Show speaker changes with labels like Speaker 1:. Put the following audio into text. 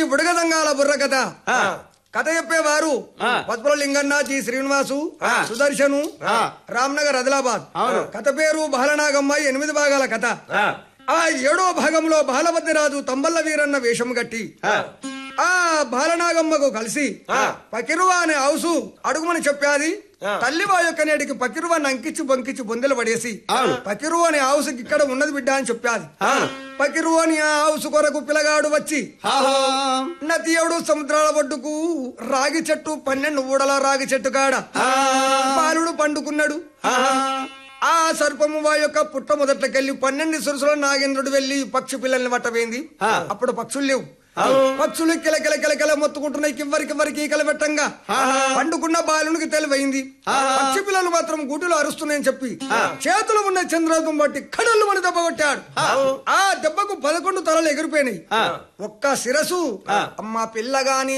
Speaker 1: బుడగదంగాల బుర్ర కథ కథ చెప్పేవారు పద్మల లింగన్న జి శ్రీనివాసు సుదర్శను రామ్నగర్ ఆదిలాబాద్ కథ పేరు బాలనాగమ్మ ఎనిమిది భాగాల కథ ఆ ఏడో భాగంలో బాలభద్రరాజు తంబల్ల వీరన్న వేషం కట్టి ఆ బాలనాగమ్మకు కలిసి పకిరువ అనే హౌసు అడుగుమని చెప్పాది తల్లివా యొక్క నేటికి పకిరువాన్ని అంకించి బంకించి బొందెలు పడేసి పకిరువ అనే హౌస్కి ఇక్కడ ఉన్నది బిడ్డ అని చెప్పాది పకిరువ అని ఆ హౌస్ కొరకు పిల్లగాడు వచ్చి నదియుడు సముద్రాల ఒడ్డుకు రాగి చెట్టు పన్నెండు ఊడల రాగి చెట్టు కాడ బాలుడు పండుకున్నాడు ఆ సర్పము వా యొక్క పుట్ట మొదట్లకెళ్లి పన్నెండు సురుసుల నాగేంద్రుడు వెళ్లి పక్షి పిల్లల్ని పట్టవేంది అప్పుడు పక్షులు లేవు పక్షులు కిలకిల కిలకిల మొత్తుకుంటున్నాయి కివ్వరికి వరికి ఈకల పెట్టంగా పండుకున్న బాలునికి తెలివైంది పక్షి పిల్లలు మాత్రం గుడ్డులు అరుస్తున్నాయని చెప్పి చేతులు ఉన్న చంద్రదం బట్టి కడలు మన దెబ్బ కొట్టాడు ఆ దెబ్బకు పదకొండు తలలు ఎగిరిపోయినాయి ఒక్క శిరసు అమ్మ పిల్ల గాని